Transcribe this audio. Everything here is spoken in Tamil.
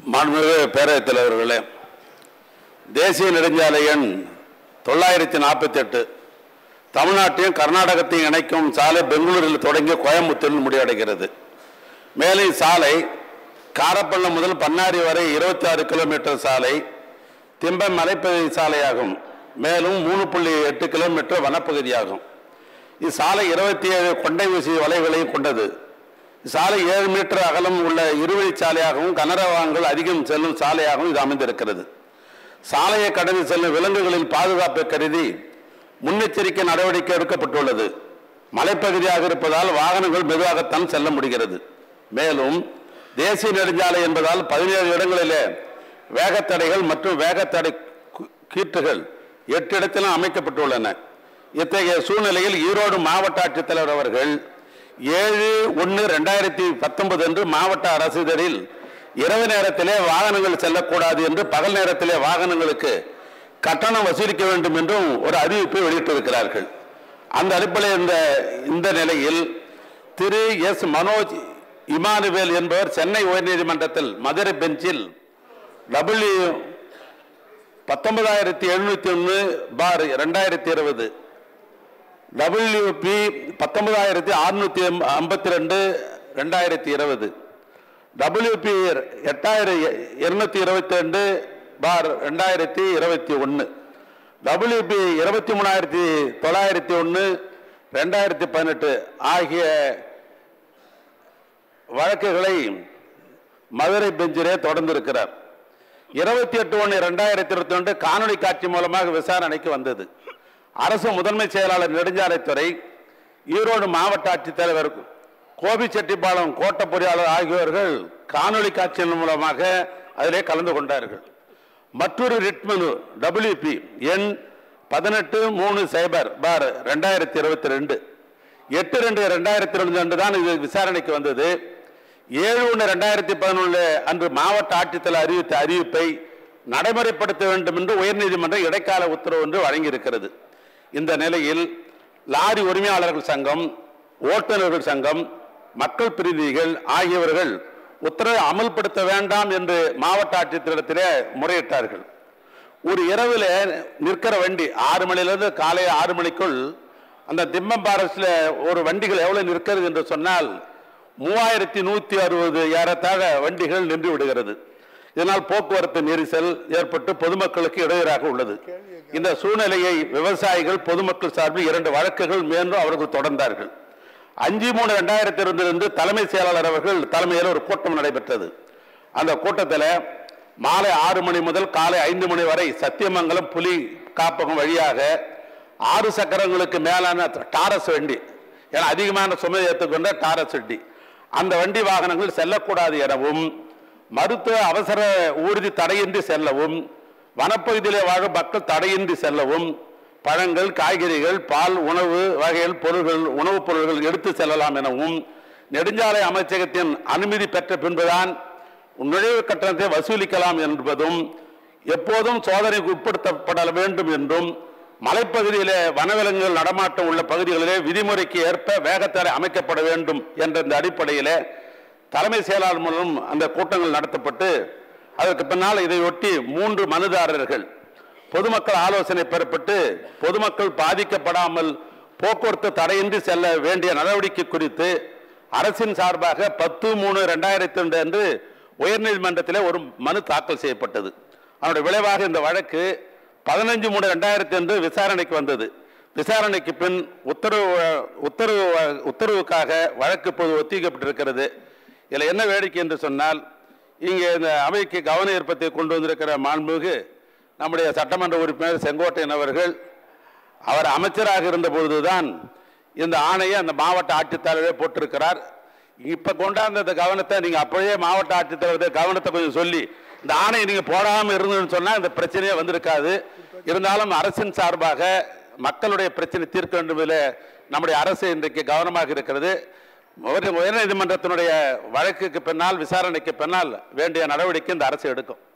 மாண்புமிகு பேரவைத் தலைவர்களே தேசிய நெடுஞ்சாலை எண் தொள்ளாயிரத்தி நாற்பத்தெட்டு தமிழ்நாட்டையும் கர்நாடகத்தையும் இணைக்கும் சாலை பெங்களூரில் தொடங்கி கோயம்புத்தூரில் முடிவடைகிறது மேலும் இச்சாலை காரப்பள்ளம் முதல் பன்னாரி வரை இருபத்தி ஆறு கிலோமீட்டர் சாலை திம்பம் மலைப்பகுதி சாலையாகும் மேலும் மூணு புள்ளி எட்டு கிலோமீட்டர் வனப்பகுதியாகும் இச்சாலை இருபத்தி ஏழு கொண்டை ஊசி வளைவுகளையும் கொண்டது சாலை ஏழு மீட்டர் அகலம் உள்ள இருவழி சாலையாகவும் கனரக வாகனங்கள் அதிகம் செல்லும் சாலையாகவும் இது அமைந்திருக்கிறது சாலையை கடந்து செல்லும் விலங்குகளின் பாதுகாப்பை கருதி முன்னெச்சரிக்கை நடவடிக்கை எடுக்கப்பட்டுள்ளது மலைப்பகுதியாக இருப்பதால் வாகனங்கள் மெதுவாகத்தான் செல்ல முடிகிறது மேலும் தேசிய நெடுஞ்சாலை என்பதால் பதினேழு இடங்களிலே வேகத்தடைகள் மற்றும் வேகத்தடை கு- கீற்றுகள் எட்டு இடத்திலும் அமைக்கப்பட்டுள்ளன இத்தகைய சூழ்நிலையில் ஈரோடு மாவட்ட ஆட்சித்தலைவர் அவர்கள் ஏழு ஒன்று ரெண்டாயிரத்தி பத்தொன்பது அன்று மாவட்ட அரசிதழில் இரவு நேரத்திலே வாகனங்கள் செல்லக்கூடாது என்று பகல் நேரத்திலே வாகனங்களுக்கு கட்டணம் வசூலிக்க வேண்டும் என்றும் ஒரு அறிவிப்பை வெளியிட்டிருக்கிறார்கள் அந்த அடிப்படையில் இந்த இந்த நிலையில் திரு எஸ் மனோஜ் இமானுவேல் என்பவர் சென்னை உயர்நீதிமன்றத்தில் மதுரை பெஞ்சில் டபிள்யூ பத்தொன்பதாயிரத்தி எழுநூத்தி ஒன்று பார் ரெண்டாயிரத்தி இருபது டபிள்யூபி பத்தொன்பதாயிரத்தி அறுநூத்தி ஐம்பத்தி ரெண்டு ரெண்டாயிரத்தி இருபது டபிள்யூபி எட்டாயிரம் இருநூத்தி இருபத்தி ரெண்டு பார் ரெண்டாயிரத்தி இருபத்தி ஒன்று டபிள்யூபி இருபத்தி மூணாயிரத்தி தொள்ளாயிரத்தி ஒன்று ரெண்டாயிரத்தி பதினெட்டு ஆகிய வழக்குகளை மதுரை பெஞ்சிலே தொடர்ந்திருக்கிறார் இருபத்தி எட்டு ஒன்று ரெண்டாயிரத்தி இருபத்தி ஒன்று காணொலி காட்சி மூலமாக விசாரணைக்கு வந்தது அரசு முதன்மை செயலாளர் நெடுஞ்சாலைத்துறை ஈரோடு மாவட்ட ஆட்சித்தலைவர் கோபிச்செட்டிப்பாளையம் கோட்ட பொறியாளர் ஆகியோர்கள் காணொலி காட்சியின் மூலமாக அதிலே கலந்து கொண்டார்கள் மற்றொரு ரிட் மனு டபிள்யூபி எண் பதினெட்டு மூணு சைபர் பார் ரெண்டாயிரத்தி இருபத்தி ரெண்டு எட்டு ரெண்டு ரெண்டாயிரத்தி ரெண்டு அன்று தான் இது விசாரணைக்கு வந்தது ஏழு ஒன்று ரெண்டாயிரத்தி பதினொன்று அன்று மாவட்ட ஆட்சித்தலைவர் அறிவித்த அறிவிப்பை நடைமுறைப்படுத்த வேண்டும் என்று உயர்நீதிமன்றம் இடைக்கால உத்தரவு ஒன்று வழங்கியிருக்கிறது இந்த நிலையில் லாரி உரிமையாளர்கள் சங்கம் ஓட்டுநர்கள் சங்கம் மக்கள் பிரதிநிதிகள் ஆகியவர்கள் உத்தரவை அமல்படுத்த வேண்டாம் என்று மாவட்ட ஆட்சித்தலைவரிடத்திலே முறையிட்டார்கள் ஒரு இரவில் நிற்கிற வண்டி ஆறு மணிலிருந்து காலை ஆறு மணிக்குள் அந்த திம்மம் பாரஸ்ல ஒரு வண்டிகள் எவ்வளவு நிற்கிறது என்று சொன்னால் மூவாயிரத்தி நூத்தி அறுபது ஏறத்தாழ வண்டிகள் நின்று விடுகிறது இதனால் போக்குவரத்து நெரிசல் ஏற்பட்டு பொதுமக்களுக்கு இடையூறாக உள்ளது இந்த சூழ்நிலையை விவசாயிகள் பொதுமக்கள் சார்பில் இரண்டு வழக்குகள் மேலும் அவர்கள் தொடர்ந்தார்கள் அஞ்சு மூணு ரெண்டாயிரத்தி இருந்திலிருந்து தலைமை செயலாளர் அவர்கள் தலைமையில் ஒரு கூட்டம் நடைபெற்றது அந்த கூட்டத்தில் மாலை ஆறு மணி முதல் காலை ஐந்து மணி வரை சத்தியமங்கலம் புலி காப்பகம் வழியாக ஆறு சக்கரங்களுக்கு மேலான டாரஸ் வண்டி ஏன்னா அதிகமான சுமை ஏற்றுக்கொண்ட டாரஸ் வண்டி அந்த வண்டி வாகனங்கள் செல்லக்கூடாது எனவும் மருத்துவ அவசர ஊர்தி தடையின்றி செல்லவும் வனப்பகுதியிலே வாழும் மக்கள் தடையின்றி செல்லவும் பழங்கள் காய்கறிகள் பால் உணவு வகைகள் பொருள்கள் உணவுப் பொருள்கள் எடுத்து செல்லலாம் எனவும் நெடுஞ்சாலை அமைச்சகத்தின் அனுமதி பெற்ற பின்புதான் நுழைவு கட்டணத்தை வசூலிக்கலாம் என்பதும் எப்போதும் சோதனைக்கு உட்படுத்தப்பட வேண்டும் என்றும் மலைப்பகுதியிலே வனவிலங்குகள் நடமாட்டம் உள்ள பகுதிகளிலே விதிமுறைக்கு ஏற்ப வேகத்தடை அமைக்கப்பட வேண்டும் என்ற இந்த அடிப்படையிலே தலைமை செயலாளர் மூலம் அந்த கூட்டங்கள் நடத்தப்பட்டு அதற்கு பின்னால் இதையொட்டி மூன்று மனுதாரர்கள் பொதுமக்கள் ஆலோசனை பெறப்பட்டு பொதுமக்கள் பாதிக்கப்படாமல் போக்குவரத்து தடையின்றி செல்ல வேண்டிய நடவடிக்கை குறித்து அரசின் சார்பாக பத்து மூணு ரெண்டாயிரத்தி ரெண்டு அன்று உயர்நீதிமன்றத்திலே ஒரு மனு தாக்கல் செய்யப்பட்டது அதனுடைய விளைவாக இந்த வழக்கு பதினஞ்சு மூணு ரெண்டாயிரத்தி அன்று விசாரணைக்கு வந்தது விசாரணைக்கு பின் உத்தரவு உத்தரவு உத்தரவுக்காக வழக்கு இப்போது ஒத்திவைக்கப்பட்டிருக்கிறது இதில் என்ன வேடிக்கை என்று சொன்னால் இங்கே இந்த அவைக்கு கவன ஈர்ப்பத்தை கொண்டு வந்திருக்கிற மாண்புமிகு நம்முடைய சட்டமன்ற உறுப்பினர் செங்கோட்டையன் அவர்கள் அவர் அமைச்சராக இருந்த பொழுதுதான் இந்த ஆணையை அந்த மாவட்ட ஆட்சித்தலைவரே போட்டிருக்கிறார் இப்ப கொண்டாந்த இந்த கவனத்தை நீங்க அப்பவே மாவட்ட ஆட்சித்தலைவர் கவனத்தை கொஞ்சம் சொல்லி இந்த ஆணையை நீங்க போடாம இருந்ததுன்னு சொன்னா இந்த பிரச்சனையே வந்திருக்காது இருந்தாலும் அரசின் சார்பாக மக்களுடைய பிரச்சனை தீர்க்க வேண்டும் என்பதில் நம்முடைய அரசு இன்றைக்கு கவனமாக இருக்கிறது உயர்- உயர்நீதிமன்றத்தினுடைய வழக்குக்கு பின்னால் விசாரணைக்கு பின்னால் வேண்டிய நடவடிக்கை இந்த அரசு எடுக்கும்